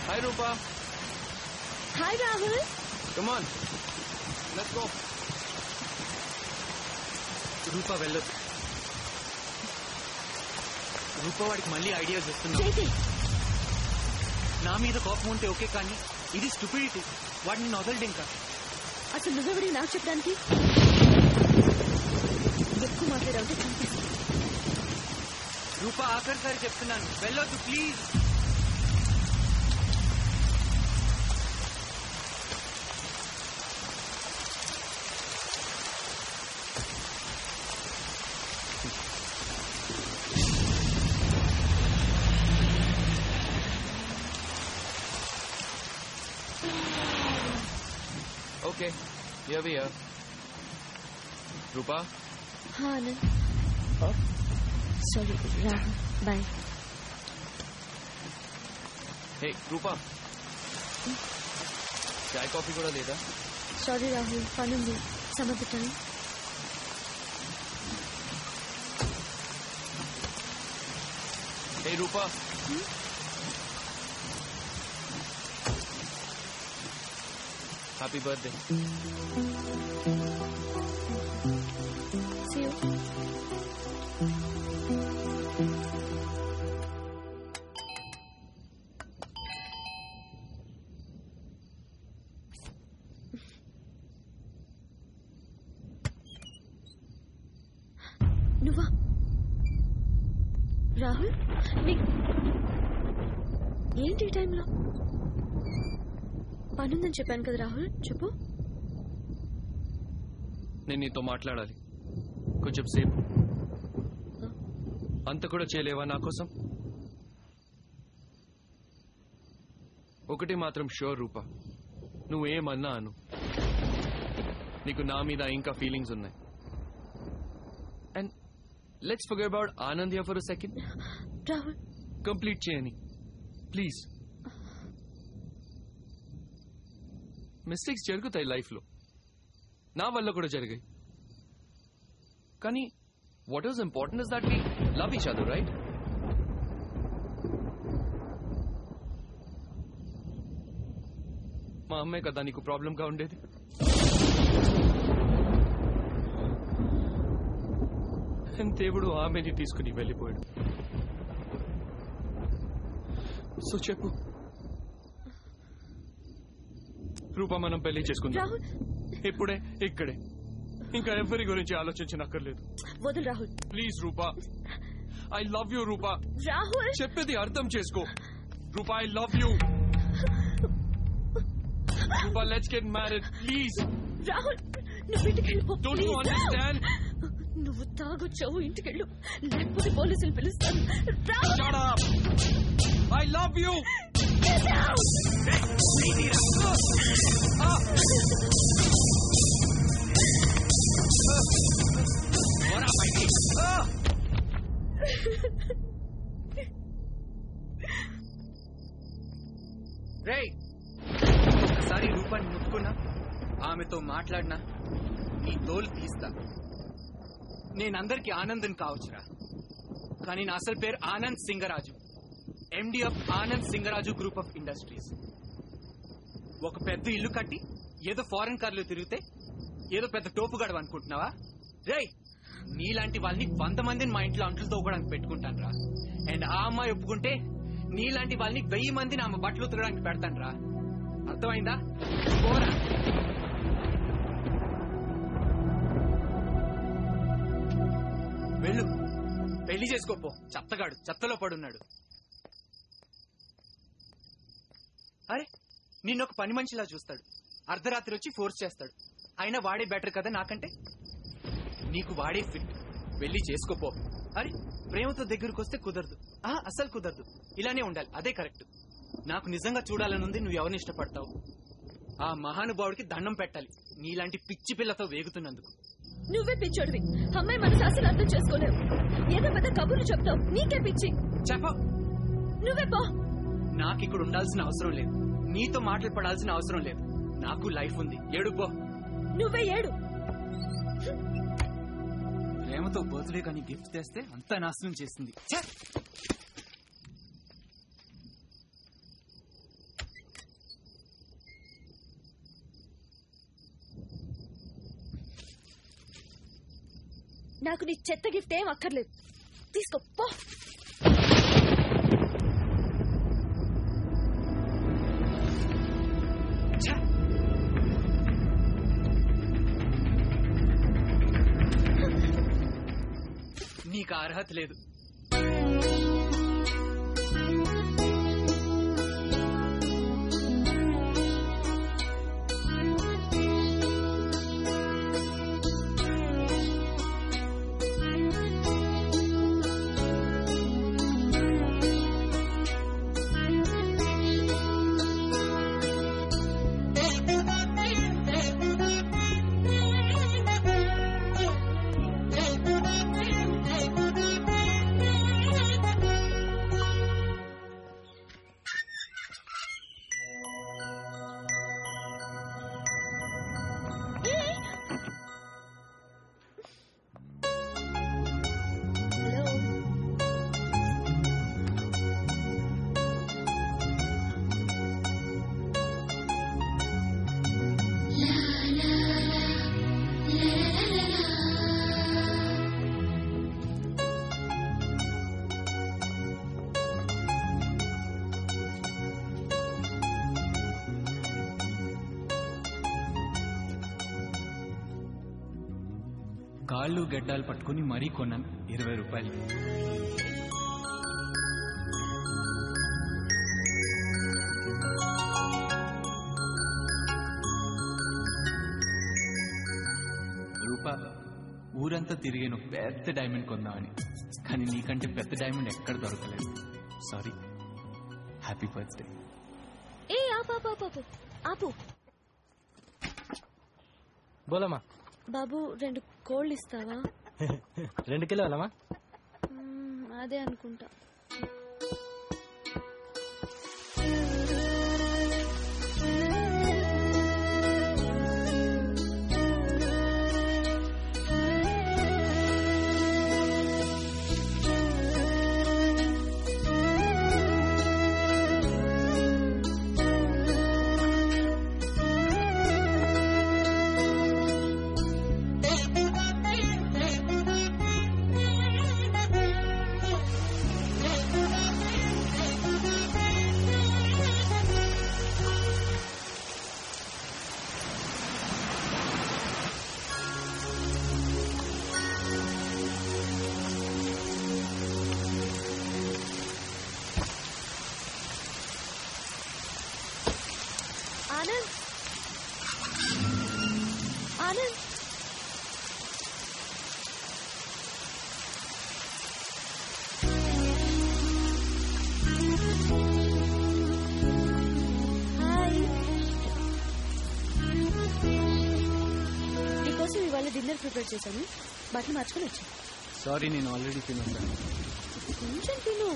Hi Rupa hi Rahul come on let's go Rupa వెళ్ళొద్దు రూపా వాడికి మళ్ళీ ఐడియాస్ ఇస్తున్నావు చేతి నా మీద కోపం ఉంటే ఓకే కానీ ఇది స్టూపిడిటీ వాడిని వదలడు ఇంకా అసలు నువ్వెవరి నాకు చెప్పడానికి ఎక్కువ మాట్లాడావంటే చంపేస్తా రూపా ఆఖరిసారి చెప్తున్నాను వెళ్ళొద్దు please okay here we are Rupa హా Anand sorry Rahul bye hey Rupa చాయ్ కాఫీ కూడా లేదా సారీ రాహుల్ పనుంది సమర్పితాను hey Rupa happy birthday See you. నువ్వా రాహుల్ నీ- ఏంటి ఈ టైంలో పనుందని చెప్పాను కదా రాహుల్ చెప్పు నేను నీతో మాట్లాడాలి కొంచెం సేపు అంత కూడా చేయలేవా నా కోసం ఒకటి మాత్రం షూర్ రూపా నువ్వేమన్నా అను నీకు నా మీద ఇంకా ఫీలింగ్స్ ఉన్నాయి and let's forget about Anand for second Rahul complete చేయని ప్లీజ్ మిస్టేక్స్ జరుగుతాయి లైఫ్లో నా వల్ల కూడా జరిగాయి కానీ what is important is that we love each other right మా అమ్మే కదా నీకు ప్రాబ్లంగా ఉండేది దేవుడు ఆమెని తీసుకుని వెళ్ళిపోయాడు సో చెప్పు రూపా మనం పెళ్లి చేసుకుందాం రాహుల్ ఇప్పుడే ఇక్కడే ఇంకా ఎవరి గురించి ఆలోచించనక్కర్లేదు వదులు Rahul please Rupa I love you Rupa Rahul చెప్పేది అర్థం చేసుకో Rupa I love you Rupa let's get married please Rahul నువ్వు ఇంటికి వెళ్ళిపో డోంట్ యూ please. అండర్స్టాండ్ నువ్వు తాగొచ్చావు ఇంటికి వెళ్ళు లేకపోతే పోలీసులు పిలుస్తాను Rahul shut up I love you get out! రే ఒకసారి రూపాన్ని ముట్టుకున్నా ఆమెతో మాట్లాడినా నీ తోలు తీస్తా నేనందరికీ ఆనందం కావచ్చురా కానీ నా అసలు పేరు Anand Singaraju MD of Anand Singaraju group of industries ఒక పెద్ద ఇల్లు కట్టి ఏదో ఫారెన్ కార్లో తిరిగితే ఏదో పెద్ద టోపుగాడు అనుకుంటున్నావా రేయ్ నీలాంటి వాళ్ళని వంద మందిని మా ఇంట్లో అంట్లు తోకోవడానికి పెట్టుకుంటాను రా అండ్ ఆ అమ్మాయి ఒప్పుకుంటే నీలాంటి వాళ్ళని వెయ్యి మందిని ఆమె బట్టలు ఉతకడానికి పెడతాను రా అర్థమైందా పోరా వెళ్ళు పెళ్లి చేసుకోపో చెత్తగాడు చెత్తలో పడున్నాడు అరే నిన్నొక పని మనిషిలా చూస్తాడు అర్ధరాత్రి వచ్చి ఫోర్స్ చేస్తాడు అయినా వాడే బెటర్ కదా నాకంటే నీకు వాడే ఫిట్ వెళ్ళి చేసుకోపో అరే ప్రేమతో దగ్గరకు వస్తే కుదరదు ఆ అస్సలు కుదరదు ఇలానే ఉండాలి అదే కరెక్ట్ నాకు నిజంగా చూడాలనుంది నువ్వు ఎవరిని ఇష్టపడతావు ఆ మహానుభావుడికి దండం పెట్టాలి నీలాంటి పిచ్చి పిల్లతో వేగుతున్నందుకు నువ్వే పిచ్చోడివి అమ్మాయి మనసు అసలు అర్థం చేసుకోలేవు ఏదో పెద్ద కబుర్లు చెప్తావు నీకే పిచ్చి చెప్ప నువ్వే పో నాకు ఇక్కడ ఉండాల్సిన అవసరం లేదు నీతో మాటలు పడాల్సిన అవసరం లేదు నాకు లైఫ్ ఉంది ఏడుపో నువ్వే ఏడు ప్రేమతో బర్త్డే కానీ గిఫ్ట్ తెస్తే అంతా నాశనం చేసింది ఛే! నాకు నీ చెత్త గిఫ్ట్ ఏం అక్కర్లేదు తీసుకో పో ఛ! నీకు ఆ అర్హత లేదు హలో కాళ్ళు గడ్డాలు పట్టుకుని మరీ కొన్నాను ఇరవై రూపాయలు రూపా ఊరంతా తిరిగాను పెద్ద డైమండ్ కొందామని కానీ నీకంటే పెద్ద డైమండ్ ఎక్కడ దొరకలేదు సారీ హ్యాపీ బర్త్డే ఏ ఆపు ఆపు ఆపు ఆపు ఆపు బోలమ్మా బాబు రెండు కోళ్ళు ఇస్తావా రెండు కిలోలమ్మా మ్మ్, అదే అనుకుంటా ఆనంద్ ఆనంద్ హాయ్ నీకోసం ఇవాళ డిన్నర్ ప్రిపేర్ చేశాను బట్టలు మార్చుకొని వచ్చాను సారీ నేను ఆల్రెడీ తినేసాను కొంచెం తిను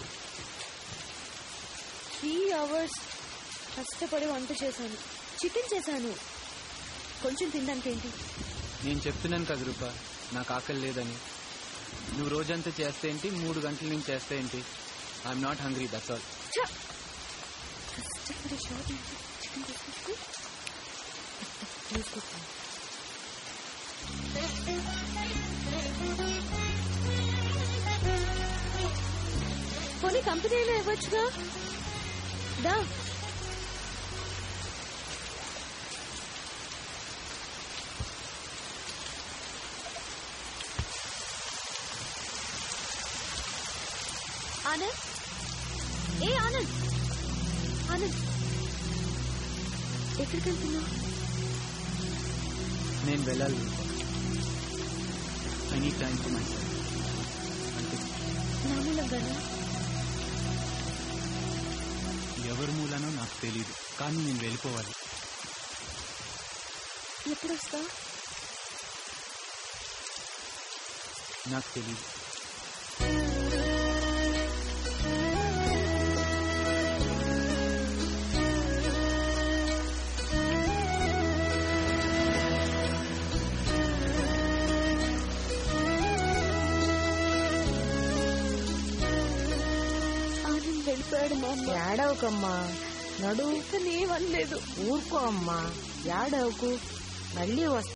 త్రీ అవర్స్ కష్టపడి వంట చేశాను చికెన్ చేశాను కొంచెం తినడానికి ఏంటి నేను చెప్తున్నాను కదా రూపా నాకు ఆకలి లేదని నువ్వు రోజంతా చేస్తే ఏంటి మూడు గంటల నుంచి చేస్తే ఏంటి I'm not hungry that's all ఛ! కష్టపడి షాప్ నుంచి చికెన్ తీసుకొచ్చుకో తీసుకొచ్చాను పోనీ కంపెనీలో ఇవ్వచ్చుగా దా ఆనంద్ ఏ ఆనంద్ ఆనంద్ ఎక్కడికి వెళ్తున్నావు నేను వెళ్ళాలి Rupa I need time for my అంటే నా మూలంగానా ఎవరి మూలానో నాకు తెలియదు కానీ నేను వెళ్ళిపోవాలి ఎప్పుడు వస్తా నాకు తెలియదు ఆనంద్ వెళ్ళిపోయాడు మా అమ్మ ఏడవకమ్మా నడు ఇతను ఏమనలేదు ఊరుకో అమ్మా ఏడవకు మళ్ళీ వస్తా